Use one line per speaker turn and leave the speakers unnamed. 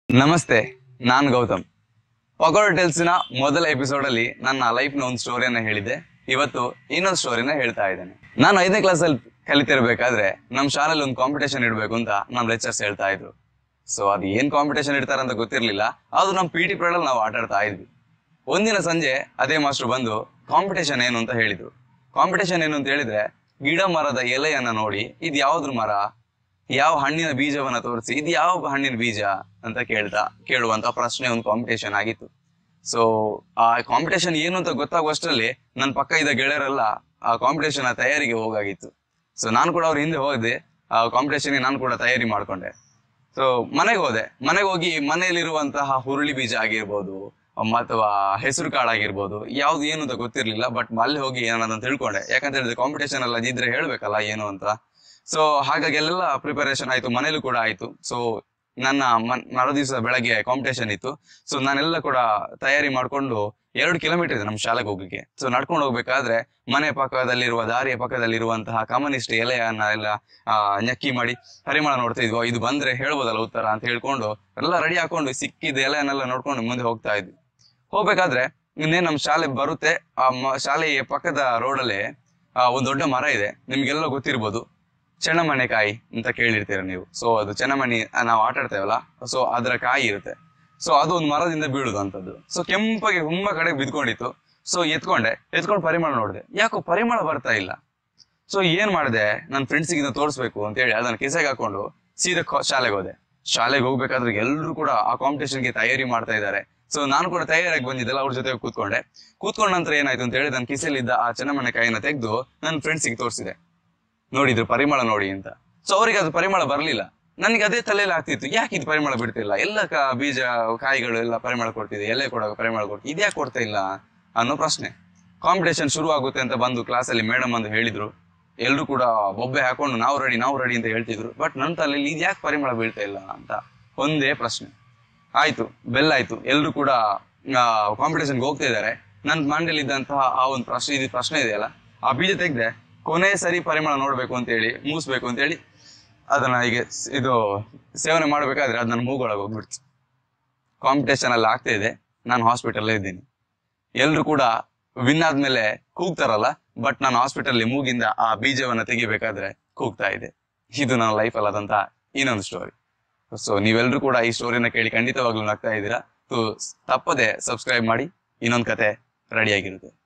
ನಮಸ್ತೆ ನಾನ್ ಗೌತಮ್ ಪಕೋಡ ಟೆಲ್ಸ್ನ ಮೊದಲ ಎಪಿಸೋಡ್ ಅಲ್ಲಿ ನನ್ನ ಲೈಫ್ ನ ಒಂದು ಸ್ಟೋರಿಯನ್ನ ಹೇಳಿದ್ದೆ ಇವತ್ತು ಇನ್ನೊಂದು ಸ್ಟೋರಿನ ಹೇಳ್ತಾ ಇದ್ದೇನೆ ನಾನು ಐದನೇ ಕ್ಲಾಸ್ ಅಲ್ಲಿ ಕಲಿತಿರ್ಬೇಕಾದ್ರೆ ನಮ್ಮ ಶಾಲೆಯಲ್ಲಿ ಒಂದು ಕಾಂಪಿಟೇಷನ್ ಇಡಬೇಕು ಅಂತ ನಮ್ಮ ಲೆಕ್ಚರ್ಸ್ ಹೇಳ್ತಾ ಇದ್ರು ಸೊ ಅದು ಏನ್ ಕಾಂಪಿಟೇಷನ್ ಇಡ್ತಾರೆ ಅಂತ ಗೊತ್ತಿರ್ಲಿಲ್ಲ ಅದು ನಮ್ಮ ಪಿ ಟಿ ಅಲ್ಲಿ ನಾವು ಆಟ ಆಡ್ತಾ ಇದ್ವಿ ಒಂದಿನ ಸಂಜೆ ಅದೇ ಮಾಸ್ಟರ್ ಬಂದು ಕಾಂಪಿಟೇಷನ್ ಏನು ಅಂತ ಹೇಳಿದ್ರು ಕಾಂಪಿಟೇಷನ್ ಏನು ಅಂತ ಹೇಳಿದ್ರೆ ಗಿಡ ಮರದ ಎಲೆಯನ್ನ ನೋಡಿ ಇದು ಯಾವ್ದ್ರ ಮರ ಯಾವ ಹಣ್ಣಿನ ಬೀಜವನ್ನ ತೋರಿಸಿ ಇದು ಯಾವ ಹಣ್ಣಿನ ಬೀಜ ಅಂತ ಕೇಳ್ತಾ ಕೇಳುವಂತ ಪ್ರಶ್ನೆ ಒಂದು ಕಾಂಪಿಟೇಷನ್ ಆಗಿತ್ತು ಸೊ ಆ ಕಾಂಪಿಟೇಷನ್ ಏನು ಅಂತ ಗೊತ್ತಾಗುವಷ್ಟರಲ್ಲಿ ನನ್ನ ಪಕ್ಕ ಇದ್ದ ಗೆಳೆಯರೆಲ್ಲ ಆ ಕಾಂಪಿಟೇಷನ್ ತಯಾರಿಗೆ ಹೋಗಾಗಿತ್ತು ಸೊ ನಾನು ಕೂಡ ಅವ್ರ ಹಿಂದೆ ಹೋದೆ ಆ ಕಾಂಪಿಟೇಷನ್ ನಾನು ಕೂಡ ತಯಾರಿ ಮಾಡ್ಕೊಂಡೆ ಸೊ ಮನೆಗೆ ಹೋದೆ ಮನೆಗೆ ಹೋಗಿ ಮನೆಯಲ್ಲಿರುವಂತಹ ಹುರುಳಿ ಬೀಜ ಆಗಿರ್ಬೋದು ಅಥವಾ ಹೆಸರು ಕಾಳಾಗಿರ್ಬೋದು ಯಾವ್ದು ಏನು ಅಂತ ಗೊತ್ತಿರ್ಲಿಲ್ಲ ಬಟ್ ಅಲ್ಲಿ ಹೋಗಿ ಏನನ್ನ ತಿಳ್ಕೊಂಡೆ ಯಾಕಂತ ಹೇಳಿದ್ರೆ ಕಾಂಪಿಟೇಷನ್ ಎಲ್ಲ ಇದ್ರೆ ಹೇಳ್ಬೇಕಲ್ಲ ಏನು ಅಂತ ಸೊ ಹಾಗಾಗಿ ಎಲ್ಲ ಪ್ರಿಪರೇಷನ್ ಆಯ್ತು ಮನೇಲೂ ಕೂಡ ಆಯ್ತು ಸೊ ನನ್ನ ಮನ್- ಮರು ದಿವಸ ಬೆಳಗ್ಗೆ ಕಾಂಪಿಟೇಷನ್ ಇತ್ತು ಸೊ ನಾನೆಲ್ಲ ಕೂಡ ತಯಾರಿ ಮಾಡ್ಕೊಂಡು ಎರಡು ಕಿಲೋಮೀಟರ್ ಇದೆ ನಮ್ಮ ಶಾಲೆಗೆ ಹೋಗ್ಲಿಕ್ಕೆ ಸೊ ನಡ್ಕೊಂಡು ಹೋಗ್ಬೇಕಾದ್ರೆ ಮನೆ ಪಕ್ಕದಲ್ಲಿರುವ ದಾರಿಯ ಪಕ್ಕದಲ್ಲಿರುವಂತಹ ಕಮ್ಯುನಿಸ್ಟ್ ಎಲೆಯನ್ನ ಎಲ್ಲ ಆ, ñಕ್ಕಿ ಮಾಡಿ ಪರಿಮಳ ನೋಡ್ತಾ ಇದ್ವು ಇದು ಬಂದ್ರೆ ಹೇಳ್ಬೋದಲ್ಲ ಉತ್ತರ ಅಂತ ಹೇಳ್ಕೊಂಡು ಎಲ್ಲ ರೆಡಿ ಹಾಕೊಂಡು ಸಿಕ್ಕಿದ ಎಲೆಯನ್ನೆಲ್ಲ ನೋಡ್ಕೊಂಡು ಮುಂದೆ ಹೋಗ್ತಾ ಇದ್ವಿ ಹೋಗ್ಬೇಕಾದ್ರೆ ಇನ್ನೇನ್ ನಮ್ಮ ಶಾಲೆ ಬರುತ್ತೆ ಆ ಮ- ಶಾಲೆಯ ಪಕ್ಕದ ರೋಡಲ್ಲಿ ಒಂದು ದೊಡ್ಡ ಮರ ಇದೆ ನಿಮ್ಗೆಲ್ಲ ಗೊತ್ತಿರ್ಬೋದು ಚೆನ್ನಮಣೆಕಾಯಿ ಅಂತ ಕೇಳಿರ್ತೀರ ನೀವು ಸೊ ಅದು ಚೆನ್ನಮಣಿ ಆ, ನಾವು ಆಟ ಆಡ್ತೇವಲ್ಲ ಸೊ ಅದರ ಕಾಯಿ ಇರುತ್ತೆ ಸೊ ಅದು ಒಂದು ಮರದಿಂದ ಬೀಳುದು ಅಂತದ್ದು ಸೊ ಕೆಂಪಗೆ ತುಂಬಾ ಕಡೆ ಬಿದ್ಕೊಂಡಿತ್ತು ಸೊ ಎತ್ಕೊಂಡೆ ಎತ್ಕೊಂಡು ಪರಿಮಳ ನೋಡಿದೆ ಯಾಕೋ ಪರಿಮಳ ಬರ್ತಾ ಇಲ್ಲ ಸೊ ಏನ್ ಮಾಡಿದೆ ನನ್ನ ಫ್ರೆಂಡ್ಸಿಗೆ ಇದನ್ನ ತೋರಿಸ್ಬೇಕು ಅಂತ ಹೇಳಿ ಅದನ್ನ ಕಿಸೆಗೆ ಹಾಕೊಂಡು ಸೀದಾ ಕಾ- ಶಾಲೆಗೆ ಹೋದೆ ಶಾಲೆಗೆ ಹೋಗ್ಬೇಕಾದ್ರೆ ಎಲ್ಲರೂ ಕೂಡ ಆ ಕಾಂಪಿಟೇಷನ್ಗೆ ತಯಾರಿ ಮಾಡ್ತಾ ಇದ್ದಾರೆ ಸೊ ನಾನು ಕೂಡ ತಯಾರಾಗಿ ಬಂದಿದ್ದೆಲ್ಲ ಅವ್ರ ಜೊತೆ ಕೂತ್ಕೊಂಡೆ ಕೂತ್ಕೊಂಡ ನಂತರ ಏನಾಯ್ತು ಅಂತ ಹೇಳಿ ನನ್ನ ಕಿಸೆಲಿದ್ದ ಆ ಚೆನ್ನಮಣೆಕಾಯಿನ ತೆಗೆದು ನನ್ನ ಫ್ರೆಂಡ್ಸಿಗೆ ತೋರಿಸಿದೆ ನೋಡಿದ್ರು ಪರಿಮಳ ನೋಡಿ ಅಂತ ಸೊ ಅವರಿಗೆ ಅದು ಪರಿಮಳ ಬರಲಿಲ್ಲ ನನಗೆ ಅದೇ ತಲೆಯಲ್ಲಿ ಆಗ್ತಿತ್ತು ಯಾಕೆ ಇದು ಪರಿಮಳ ಬಿಡ್ತಿಲ್ಲ ಎಲ್ಲ ಕ- ಬೀಜ ಕಾಯಿಗಳು ಎಲ್ಲ ಪರಿಮಳ ಕೊಡ್ತಿದೆ ಎಲೆ ಕೂಡ ಪರಿಮಳ ಕೊಡ್ತಿದೆ ಇದ್ಯಾಕೆ ಕೊಡ್ತಾ ಇಲ್ಲ ಅನ್ನೋ ಪ್ರಶ್ನೆ ಕಾಂಪಿಟೇಷನ್ ಶುರು ಆಗುತ್ತೆ ಅಂತ ಬಂದು ಕ್ಲಾಸಲ್ಲಿ ಮೇಡಮ್ ಬಂದು ಹೇಳಿದ್ರು ಎಲ್ಲರೂ ಕೂಡ ಬೊಬ್ಬೆ ಹಾಕೊಂಡು ನಾವು ರೆಡಿ ನಾವು ರೆಡಿ ಅಂತ ಹೇಳ್ತಿದ್ರು ಬಟ್ ನನ್ನ ತಲೆಯಲ್ಲಿ ಇದು ಯಾಕೆ ಪರಿಮಳ ಬೀಳ್ತಾ ಇಲ್ಲ ಅಂತ ಒಂದೇ ಪ್ರಶ್ನೆ ಆಯ್ತು ಬೆಲ್ ಆಯ್ತು ಎಲ್ಲರೂ ಕೂಡ ಕಾಂಪಿಟೇಷನ್ಗೆ ಹೋಗ್ತಾ ಇದ್ದಾರೆ ನನ್ನ ಮಂಡಲಿ ಇದ್ದಂತಹ ಆ ಒಂದು ಪ್ರಶ್ನೆ ಇದು ಪ್ರಶ್ನೆ ಇದೆಯಲ್ಲ ಆ ಬೀಜ ತೆಗ್ದೆ ಕೊನೆ ಸರಿ ಪರಿಮಳ ನೋಡ್ಬೇಕು ಅಂತ ಹೇಳಿ ಮೂಸ್ಬೇಕು ಅಂತ ಹೇಳಿ ಅದನ್ನ ಹೀಗೆ ಸ್- ಇದು ಸೇವನೆ ಮಾಡ್ಬೇಕಾದ್ರೆ ಅದು ನನ್ನ ಮೂಗೊಳಗೆ ಹೋಗ್ಬಿಡ್ತು ಕಾಂಪಿಟೇಷನ್ ಅಲ್ಲಿ ಆಗ್ತಾ ಇದೆ ನಾನು ಹಾಸ್ಪಿಟಲ್ ಇದ್ದೀನಿ ಎಲ್ರು ಕೂಡ ವಿನ್ ಆದ್ಮೇಲೆ ಕೂಗ್ತಾರಲ್ಲ ಬಟ್ ನಾನು ಹಾಸ್ಪಿಟಲ್ ಮೂಗಿಂದ ಆ ಬೀಜವನ್ನ ತೆಗಿಬೇಕಾದ್ರೆ ಕೂಗ್ತಾ ಇದೆ ಇದು ನನ್ನ ಲೈಫ್ ಅಲ್ಲದಂತ ಇನ್ನೊಂದು ಸ್ಟೋರಿ ಸೊ ನೀವೆಲ್ಲರೂ ಕೂಡ ಈ ಸ್ಟೋರಿನ ಕೇಳಿ ಖಂಡಿತವಾಗ್ಲೂ ನಗ್ತಾ ಇದ್ದೀರಾ ಸೊ ತಪ್ಪದೆ ಸಬ್ಸ್ಕ್ರೈಬ್ ಮಾಡಿ ಇನ್ನೊಂದು ಕತೆ ರೆಡಿ ಆಗಿರುತ್ತೆ